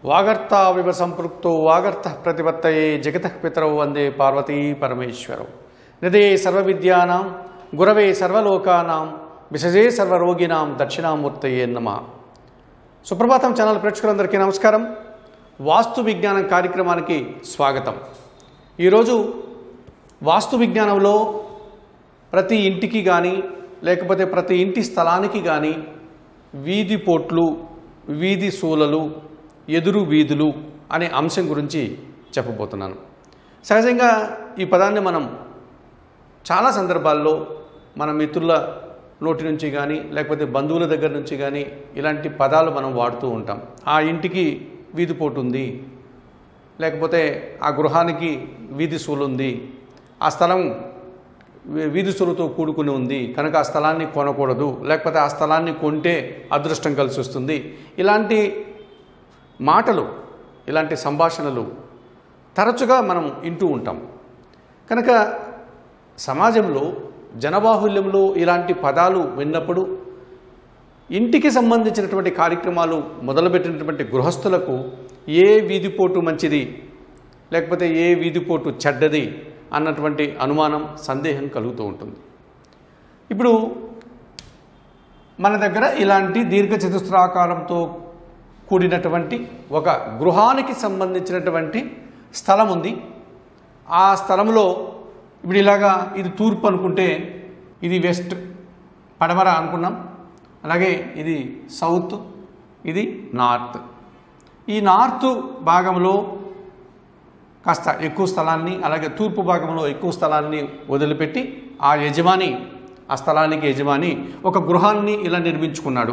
వాగర్తావివ సంపృక్తో వాగర్త ప్రతిపత్తయే జగతః పితరౌ వందే పార్వతీ పరమేశ్వరౌ నిదే సర్వవిద్యానాం గురవే సర్వలోకానాం విసజే సర్వరోగినాం దక్షిణామూర్తయే నమ సుప్రభాతం ఛానల్ ప్రేక్షకులందరికీ నమస్కారం వాస్తు విజ్ఞానం కార్యక్రమానికి స్వాగతం ఈరోజు వాస్తు విజ్ఞానంలో ప్రతి ఇంటికి కానీ లేకపోతే ప్రతి ఇంటి స్థలానికి కానీ వీధి పోట్లు వీధి సూలలు ఎదురు వీధులు అనే అంశం గురించి చెప్పబోతున్నాను సహజంగా ఈ పదాన్ని మనం చాలా సందర్భాల్లో మన మిత్రుల నోటి నుంచి కానీ లేకపోతే బంధువుల దగ్గర నుంచి కానీ ఇలాంటి పదాలు మనం వాడుతూ ఉంటాం ఆ ఇంటికి వీధి పోటు ఉంది లేకపోతే ఆ గృహానికి వీధి సూలు ఉంది ఆ స్థలం వీ- వీధి సూలుతో కూడుకుని ఉంది కనుక ఆ స్థలాన్ని కొనకూడదు లేకపోతే ఆ స్థలాన్ని కొంటే అదృష్టం కలిసి వస్తుంది ఇలాంటి మాటలు ఇలాంటి సంభాషణలు తరచుగా మనం వింటూ ఉంటాం కనుక సమాజంలో జనబాహుల్యంలో ఇలాంటి పదాలు విన్నప్పుడు ఇంటికి సంబంధించినటువంటి కార్యక్రమాలు మొదలుపెట్టినటువంటి గృహస్థులకు ఏ వీధిపోటు మంచిది లేకపోతే ఏ వీధిపోటు చెడ్డది అన్నటువంటి అనుమానం సందేహం కలుగుతూ ఉంటుంది ఇప్పుడు మన దగ్గర ఇలాంటి దీర్ఘ చతుస్రాకారంతో కూడినటువంటి ఒక గృహానికి సంబంధించినటువంటి స్థలం ఉంది ఆ స్థలంలో ఇప్పుడు ఇలాగా ఇది తూర్పు అనుకుంటే ఇది వెస్ట్ పడమర అనుకున్నాం అలాగే ఇది సౌత్ ఇది నార్త్ ఈ నార్త్ భాగంలో కాస్త ఎక్కువ స్థలాన్ని అలాగే తూర్పు భాగంలో ఎక్కువ స్థలాన్ని వదిలిపెట్టి ఆ యజమాని ఆ స్థలానికి యజమాని ఒక గృహాన్ని ఇలా నిర్మించుకున్నాడు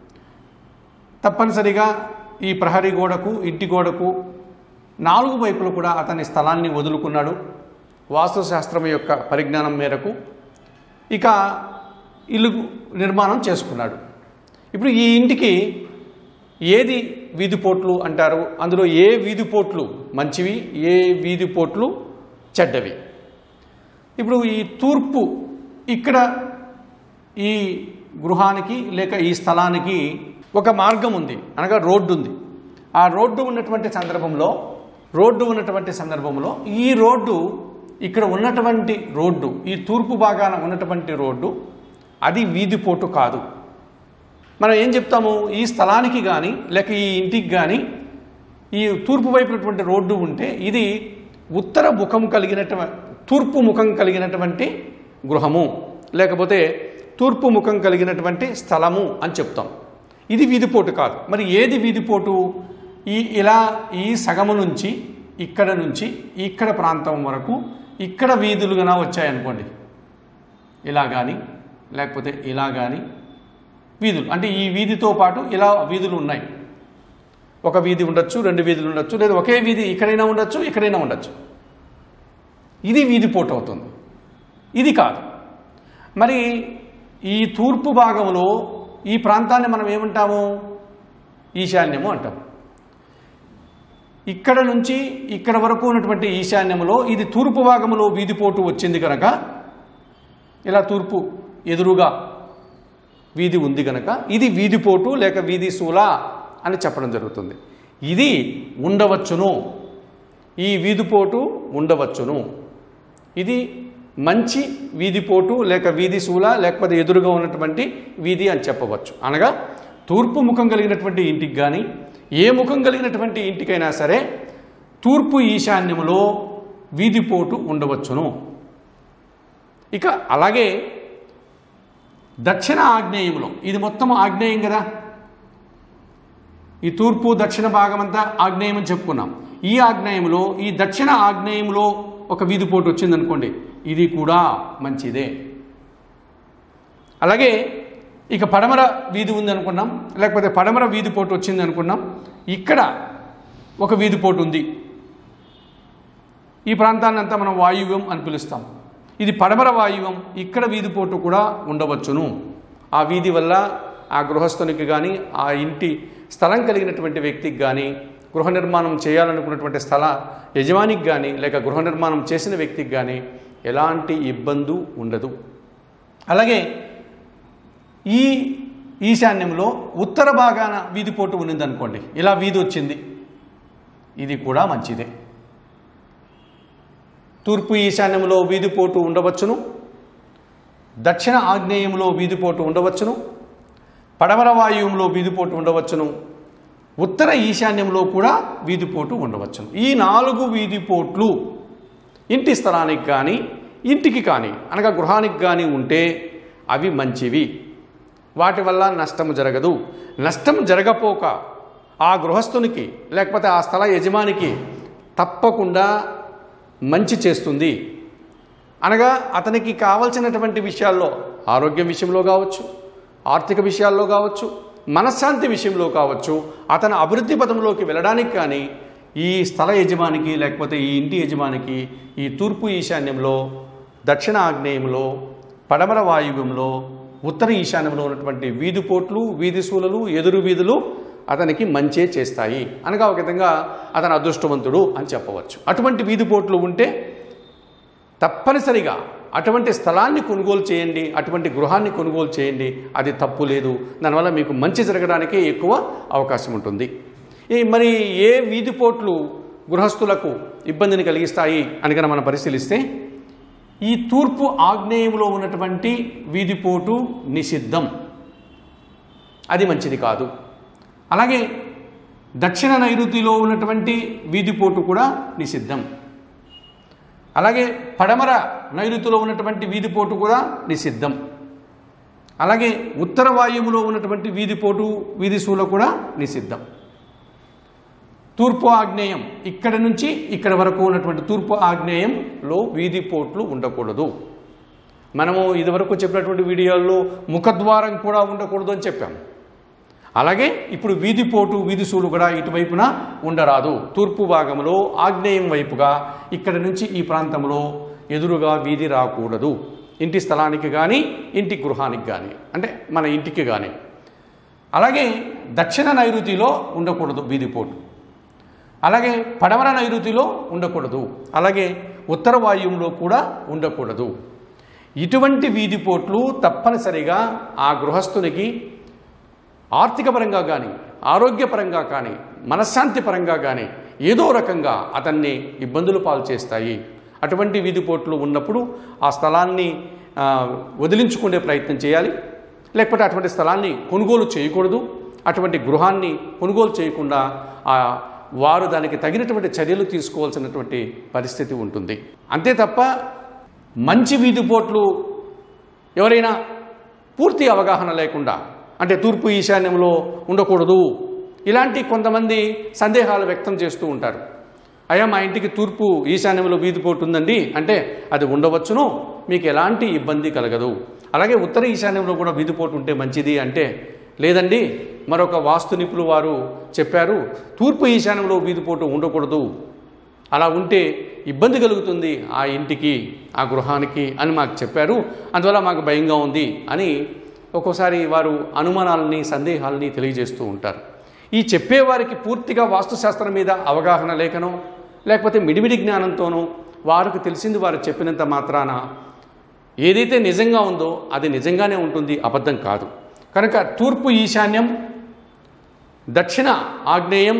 తప్పనిసరిగా ఈ ప్రహరీ గోడకు ఇంటి గోడకు నాలుగు వైపులు కూడా అతని స్థలాన్ని వదులుకున్నాడు వాస్తుశాస్త్రం యొక్క పరిజ్ఞానం మేరకు ఇక ఇల్లు నిర్మాణం చేసుకున్నాడు ఇప్పుడు ఈ ఇంటికి ఏది వీధిపోట్లు అంటారు అందులో ఏ వీధిపోట్లు మంచివి ఏ వీధిపోట్లు చెడ్డవి ఇప్పుడు ఈ తూర్పు ఇక్కడ ఈ గృహానికి లేక ఈ స్థలానికి ఒక మార్గం ఉంది అనగా రోడ్డు ఉంది ఆ రోడ్డు ఉన్నటువంటి సందర్భంలో రోడ్డు ఉన్నటువంటి సందర్భంలో ఈ రోడ్డు ఇక్కడ ఉన్నటువంటి రోడ్డు ఈ తూర్పు భాగాన ఉన్నటువంటి రోడ్డు అది వీధిపోటు కాదు మనం ఏం చెప్తాము ఈ స్థలానికి కానీ లేక ఈ ఇంటికి కానీ ఈ తూర్పు వైపు ఉన్నటువంటి రోడ్డు ఉంటే ఇది ఉత్తర ముఖం కలిగినటువంటి తూర్పు ముఖం కలిగినటువంటి గృహము లేకపోతే తూర్పు ముఖం కలిగినటువంటి స్థలము అని చెప్తాం ఇది వీధిపోటు కాదు మరి ఏది వీధిపోటు ఈ ఇలా ఈ సగము నుంచి ఇక్కడ నుంచి ఇక్కడ ప్రాంతం వరకు ఇక్కడ వీధులుగా వచ్చాయనుకోండి ఇలా కానీ లేకపోతే ఇలా కానీ వీధులు అంటే ఈ వీధితో పాటు ఇలా వీధులు ఉన్నాయి ఒక వీధి ఉండొచ్చు రెండు వీధులు ఉండొచ్చు లేదా ఒకే వీధి ఇక్కడైనా ఉండొచ్చు ఇక్కడైనా ఉండొచ్చు ఇది వీధి పోటు అవుతుంది ఇది కాదు మరి ఈ తూర్పు భాగంలో ఈ ప్రాంతాన్ని మనం ఏమంటాము ఈశాన్యము అంటాం ఇక్కడ నుంచి ఇక్కడ వరకు ఉన్నటువంటి ఈశాన్యంలో ఇది తూర్పు భాగంలో వీధిపోటు వచ్చింది కనుక ఇలా తూర్పు ఎదురుగా వీధి ఉంది గనక ఇది వీధిపోటు లేక వీధి శూల అని చెప్పడం జరుగుతుంది ఇది ఉండవచ్చును ఈ వీధిపోటు ఉండవచ్చును ఇది మంచి వీధిపోటు లేక వీధి శూల లేకపోతే ఎదురుగా ఉన్నటువంటి వీధి అని చెప్పవచ్చు అనగా తూర్పు ముఖం కలిగినటువంటి ఇంటికి కానీ ఏ ముఖం కలిగినటువంటి ఇంటికైనా సరే తూర్పు ఈశాన్యములో వీధిపోటు ఉండవచ్చును ఇక అలాగే దక్షిణ ఆగ్నేయంలో ఇది మొత్తం ఆగ్నేయం కదా ఈ తూర్పు దక్షిణ భాగం అంతా ఆగ్నేయం అని చెప్పుకున్నాం ఈ ఆగ్నేయంలో ఈ దక్షిణ ఆగ్నేయంలో ఒక వీధిపోటు వచ్చిందనుకోండి ఇది కూడా మంచిదే అలాగే ఇక పడమర వీధి ఉంది అనుకున్నాం లేకపోతే పడమర వీధిపోటు వచ్చింది అనుకున్నాం ఇక్కడ ఒక వీధిపోటు ఉంది ఈ ప్రాంతాన్ని అంతా మనం వాయువ్యం అని పిలుస్తాం ఇది పడమర వాయువ్యం ఇక్కడ వీధిపోటు కూడా ఉండవచ్చును ఆ వీధి వల్ల ఆ గృహస్థునికి కానీ ఆ ఇంటి స్థలం కలిగినటువంటి వ్యక్తికి కానీ గృహ నిర్మాణం చేయాలనుకున్నటువంటి స్థల యజమానికి కానీ లేక గృహ నిర్మాణం చేసిన వ్యక్తికి కానీ ఎలాంటి ఇబ్బంది ఉండదు అలాగే ఈ ఈశాన్యంలో ఉత్తర భాగాన వీధి పోటు ఉన్నది అనుకోండి ఇలా వీధి వచ్చింది ఇది కూడా మంచిదే తూర్పు ఈశాన్యంలో వీధిపోటు ఉండవచ్చును దక్షిణ ఆగ్నేయంలో వీధిపోటు ఉండవచ్చును పడమర వాయువులో వీధిపోటు ఉండవచ్చును ఉత్తర ఈశాన్యంలో కూడా వీధిపోటు ఉండవచ్చును ఈ నాలుగు వీధిపోట్లు ఇంటి స్థలానికి కానీ ఇంటికి కానీ అనగా గృహానికి కానీ ఉంటే అవి మంచివి వాటి వల్ల నష్టం జరగదు నష్టం జరగపోక ఆ గృహస్థునికి లేకపోతే ఆ స్థల యజమానికి తప్పకుండా మంచి చేస్తుంది అనగా అతనికి కావలసినటువంటి విషయాల్లో ఆరోగ్యం విషయంలో కావచ్చు ఆర్థిక విషయాల్లో కావచ్చు మనశ్శాంతి విషయంలో కావచ్చు అతను అభివృద్ధి పదంలోకి వెళ్ళడానికి కానీ ఈ స్థల యజమానికి లేకపోతే ఈ ఇంటి యజమానికి ఈ తూర్పు ఈశాన్యంలో దక్షిణ ఆగ్నేయంలో పడమర వాయువ్యంలో ఉత్తర ఈశాన్యంలో ఉన్నటువంటి వీధిపోట్లు వీధిశూలలు ఎదురు వీధులు అతనికి మంచే చేస్తాయి అనగా ఒక విధంగా అతను అదృష్టవంతుడు అని చెప్పవచ్చు అటువంటి వీధిపోట్లు ఉంటే తప్పనిసరిగా అటువంటి స్థలాన్ని కొనుగోలు చేయండి అటువంటి గృహాన్ని కొనుగోలు చేయండి అది తప్పు లేదు దానివల్ల మీకు మంచి జరగడానికే ఎక్కువ అవకాశం ఉంటుంది ఈ మరి ఏ వీధిపోట్లు గృహస్థులకు ఇబ్బందిని కలిగిస్తాయి అని కనుక మనం పరిశీలిస్తే ఈ తూర్పు ఆగ్నేయంలో ఉన్నటువంటి వీధిపోటు నిషిద్ధం అది మంచిది కాదు అలాగే దక్షిణ నైరుతిలో ఉన్నటువంటి వీధిపోటు కూడా నిషిద్ధం అలాగే పడమర నైరుతిలో ఉన్నటువంటి వీధిపోటు కూడా నిషిద్ధం అలాగే ఉత్తర వాయువులో ఉన్నటువంటి వీధిపోటు వీధిశూల కూడా నిషిద్ధం తూర్పు ఆగ్నేయం ఇక్కడ నుంచి ఇక్కడ వరకు ఉన్నటువంటి తూర్పు ఆగ్నేయంలో వీధిపోట్లు ఉండకూడదు మనము ఇదివరకు చెప్పినటువంటి వీడియోల్లో ముఖద్వారం కూడా ఉండకూడదు అని చెప్పాము అలాగే ఇప్పుడు వీధిపోటు వీధిసూలు కూడా ఇటువైపున ఉండరాదు తూర్పు భాగంలో ఆగ్నేయం వైపుగా ఇక్కడ నుంచి ఈ ప్రాంతంలో ఎదురుగా వీధి రాకూడదు ఇంటి స్థలానికి కానీ ఇంటి గృహానికి కానీ అంటే మన ఇంటికి కానీ అలాగే దక్షిణ నైరుతిలో ఉండకూడదు వీధిపోటు అలాగే పడమర నైరుతిలో ఉండకూడదు అలాగే ఉత్తర వాయువులో కూడా ఉండకూడదు ఇటువంటి వీధిపోట్లు తప్పనిసరిగా ఆ గృహస్థునికి ఆర్థిక పరంగా కానీ ఆరోగ్యపరంగా కానీ మనశ్శాంతి పరంగా కానీ ఏదో రకంగా అతన్ని ఇబ్బందులు పాలు చేస్తాయి అటువంటి వీధిపోట్లు ఉన్నప్పుడు ఆ స్థలాన్ని ఆ, వదిలించుకునే ప్రయత్నం చేయాలి లేకపోతే అటువంటి స్థలాన్ని కొనుగోలు చేయకూడదు అటువంటి గృహాన్ని కొనుగోలు చేయకుండా ఆ వారు దానికి తగినటువంటి చర్యలు తీసుకోవాల్సినటువంటి పరిస్థితి ఉంటుంది అంతే తప్ప మంచి వీధిపోట్లు ఎవరైనా పూర్తి అవగాహన లేకుండా అంటే తూర్పు ఈశాన్యంలో ఉండకూడదు ఇలాంటి కొంతమంది సందేహాలు వ్యక్తం చేస్తూ ఉంటారు అయ్యా మా ఇంటికి తూర్పు ఈశాన్యంలో వీధిపోటు ఉందండి అంటే అది ఉండవచ్చును మీకు ఎలాంటి ఇబ్బంది కలగదు అలాగే ఉత్తర ఈశాన్యంలో కూడా వీధిపోటు ఉంటే మంచిది అంటే లేదండి మరొక వాస్తు నిపుణులు వారు చెప్పారు తూర్పు ఈశాన్యంలో వీధిపోటు ఉండకూడదు అలా ఉంటే ఇబ్బంది కలుగుతుంది ఆ ఇంటికి ఆ గృహానికి అని మాకు చెప్పారు అందువల్ల మాకు భయంగా ఉంది అని ఒక్కోసారి వారు అనుమానాలని సందేహాలని తెలియజేస్తూ ఉంటారు ఈ చెప్పేవారికి పూర్తిగా వాస్తుశాస్త్రం మీద అవగాహన లేకనో లేకపోతే మిడిమిడి జ్ఞానంతోనో వారికి తెలిసింది వారు చెప్పినంత మాత్రాన ఏదైతే నిజంగా ఉందో అది నిజంగానే ఉంటుంది అబద్ధం కాదు కనుక తూర్పు ఈశాన్యం దక్షిణ ఆగ్నేయం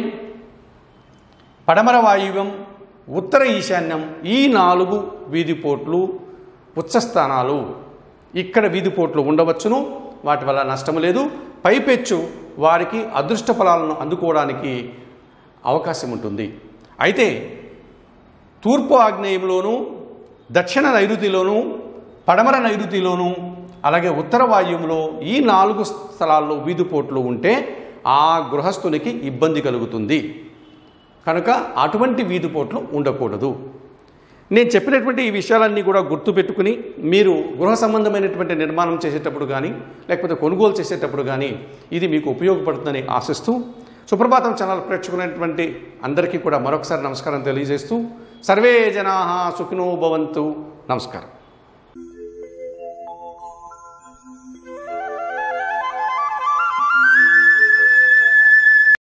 పడమర వాయువ్యం ఉత్తర ఈశాన్యం ఈ నాలుగు వీధిపోట్లు ఉచ్చస్థానాలు ఇక్కడ వీధిపోట్లు ఉండవచ్చును వాటి వల్ల నష్టం లేదు పైపెచ్చు వారికి అదృష్ట ఫలాలను అందుకోవడానికి అవకాశం ఉంటుంది అయితే తూర్పు ఆగ్నేయంలోనూ దక్షిణ నైరుతిలోనూ పడమర నైరుతిలోనూ అలాగే ఉత్తర వాయువులో ఈ నాలుగు స్థలాల్లో వీధిపోట్లు ఉంటే ఆ గృహస్థునికి ఇబ్బంది కలుగుతుంది కనుక అటువంటి వీధిపోట్లు ఉండకూడదు నేను చెప్పినటువంటి ఈ విషయాలన్నీ కూడా గుర్తుపెట్టుకుని మీరు గృహ సంబంధమైనటువంటి నిర్మాణం చేసేటప్పుడు కానీ లేకపోతే కొనుగోలు చేసేటప్పుడు కానీ ఇది మీకు ఉపయోగపడుతుందని ఆశిస్తూ సుప్రభాతం ఛానల్ ప్రేక్షకులైనటువంటి అందరికీ కూడా మరొకసారి నమస్కారం తెలియజేస్తూ సర్వే జనా సుఖినో భవంతు నమస్కారం